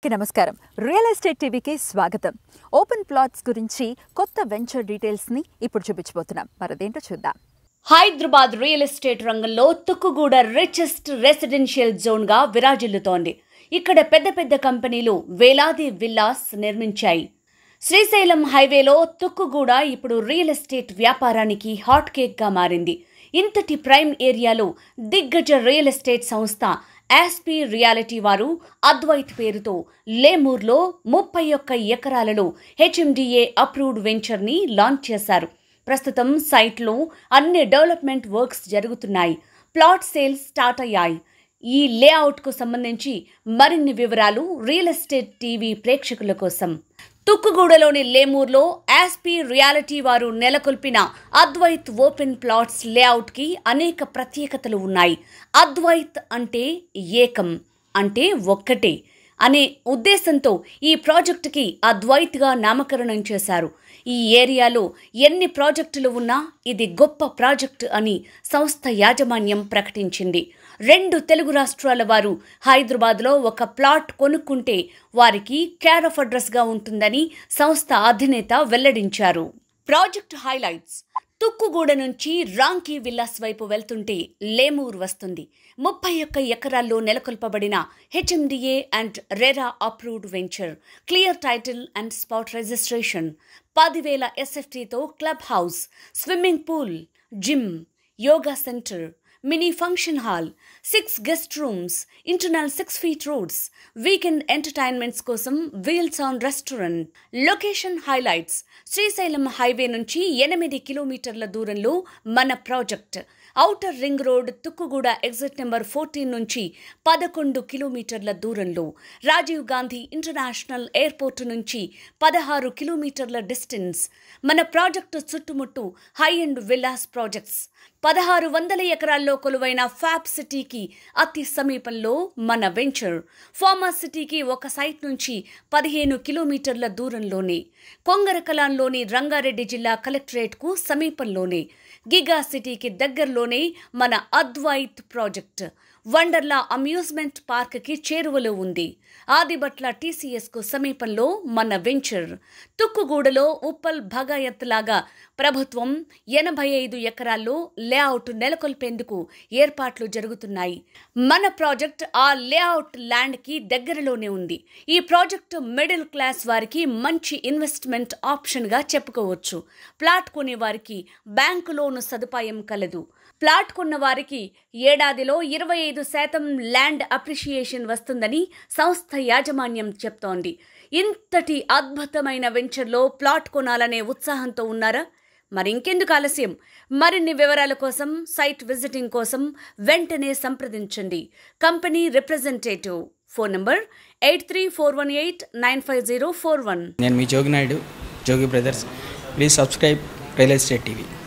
కి నమస్కారం real estate టీవీకి స్వాగతం ఓపెన్ ప్లాట్స్ గురించి కొత్త వెంచర్ డీటెయిల్స్ ని ఇప్పుడు చూపించబోతున్నాం మరదేంటో చూద్దాం హైదరాబాద్ రియల్ ఎస్టేట్ రంగంలో తుక్కుగూడ రిచెస్ట్ రెసిడెన్షియల్ జోన్ గా విరాజిల్లుతోంది ఇక్కడ పెద్ద పెద్ద కంపెనీలు వేలాది విల్లాస్ నిర్మించాయి శ్రీశైలం హైవేలో తుక్కుగూడ ఇప్పుడు రియల్ ఎస్టేట్ వ్యాపారానికి హాట్ కేక్ గా మారింది ఇంతటి ప్రైమ్ ఏరియాలో దిగ్గజ రియల్ ఎస్టేట్ సంస్థ యాస్పీ రియాలిటీ వారు అద్వైత్ పేరుతో లేమూర్లో ముప్పై ఒక్క ఎకరాలలో హెచ్ఎండిఏ అప్రూవ్డ్ వెంచర్ని లాంచ్ చేశారు ప్రస్తుతం సైట్లో అన్ని డెవలప్మెంట్ వర్క్స్ జరుగుతున్నాయి ప్లాట్ సేల్స్ స్టార్ట్ అయ్యాయి ఈ లేఅవుట్కు సంబంధించి మరిన్ని వివరాలు రియల్ ఎస్టేట్ టీవీ ప్రేక్షకుల కోసం తుక్కుగూడలోని లేమూర్లో యాస్పీ రియాలిటీ వారు నెలకొల్పిన అద్వైత్ ఓపెన్ ప్లాట్స్ లేఅవుట్కి అనేక ప్రత్యేకతలు ఉన్నాయి అద్వైత్ అంటే ఏకం అంటే ఒక్కటే అనే ఉద్దేశంతో ఈ ప్రాజెక్టుకి అద్వైత్గా నామకరణం చేశారు ఈ ఏరియాలో ఎన్ని ప్రాజెక్టులు ఉన్నా ఇది గొప్ప ప్రాజెక్టు అని సంస్థ యాజమాన్యం ప్రకటించింది రెండు తెలుగు రాష్ట్రాల వారు హైదరాబాద్లో ఒక ప్లాట్ కొనుక్కుంటే వారికి కేర్ ఆఫ్ అడ్రస్గా ఉంటుందని సంస్థ అధినేత వెల్లడించారు ప్రాజెక్ట్ హైలైట్స్ తుక్కుగూడ నుంచి రాంకీ విల్లాస్ వైపు వెళ్తుంటే లేమూర్ వస్తుంది ముప్పై ఒక్క ఎకరాల్లో నెలకొల్పబడిన HMDA and RERA approved venture clear title and spot registration పదివేల ఎస్ఎఫ్టీతో club house swimming pool gym yoga centre mini function hall six guest rooms internal six feet roads weekend entertainments కోసం wheels on restaurant location highlights Srisailam highway నుంచి ఎనిమిది కిలోమీటర్ల దూరంలో మన project outer ring road Tukkuguda exit number fourteen నుంచి పదకొండు కిలోమీటర్ల దూరంలో రాజీవ్ గాంధీ ఇంటర్నేషనల్ ఎయిర్పోర్ట్ నుంచి పదహారు కిలోమీటర్ల డిస్టెన్స్ మన ప్రాజెక్టు చుట్టుముట్టు హై అండ్ విల్లాస్ ప్రాజెక్ట్స్ పదహారు వందల ఎకరాల్లో కొలువైన ఫ్యాబ్ సిటీకి అతి సమీపంలో మన వెంచర్ ఫార్మా సిటీకి ఒక సైట్ నుంచి పదిహేను కిలోమీటర్ల దూరంలోనే కొంగరకలాన్లోని రంగారెడ్డి జిల్లా కలెక్టరేట్కు సమీపంలోనే గిగా సిటీకి దగ్గరలోనే మన అద్వైత్ ప్రాజెక్ట్ వండర్లా అమ్యూజ్మెంట్ పార్క్కి చేరువలో ఉంది ఆదిబట్ల టీసీఎస్కు సమీపంలో మన వెంచర్ తుక్కుగూడలో ఉప్పల్ భగాయత్ లాగా ప్రభుత్వం ఎనభై ఐదు ఎకరాల్లో లేఅవుట్ నెలకొల్పేందుకు ఏర్పాట్లు జరుగుతున్నాయి మన ప్రాజెక్ట్ ఆ లేఅవుట్ ల్యాండ్కి దగ్గరలోనే ఉంది ఈ ప్రాజెక్టు మిడిల్ క్లాస్ వారికి మంచి ఇన్వెస్ట్మెంట్ ఆప్షన్గా చెప్పుకోవచ్చు ప్లాట్ కొనే వారికి బ్యాంకు లోను సదుపాయం కలదు ప్లాట్ కొన్న వారికి ఏడాదిలో ఇరవై ఐదు శాతం ల్యాండ్ అప్రిషియేషన్ వస్తుందని సంస్థ యాజమాన్యం చెప్తోంది ఇంతటి అద్భుతమైన వెంచర్లో ప్లాట్ కొనాలనే ఉత్సాహంతో ఉన్నారా మరి ఇంకెందుకు ఆలస్యం మరిన్ని వివరాల కోసం సైట్ విజిటింగ్ కోసం వెంటనే సంప్రదించండి company representative phone number eight three four one eight nine five zero four one నేను మీ Jogi Naidu Jogi brothers please subscribe real estate TV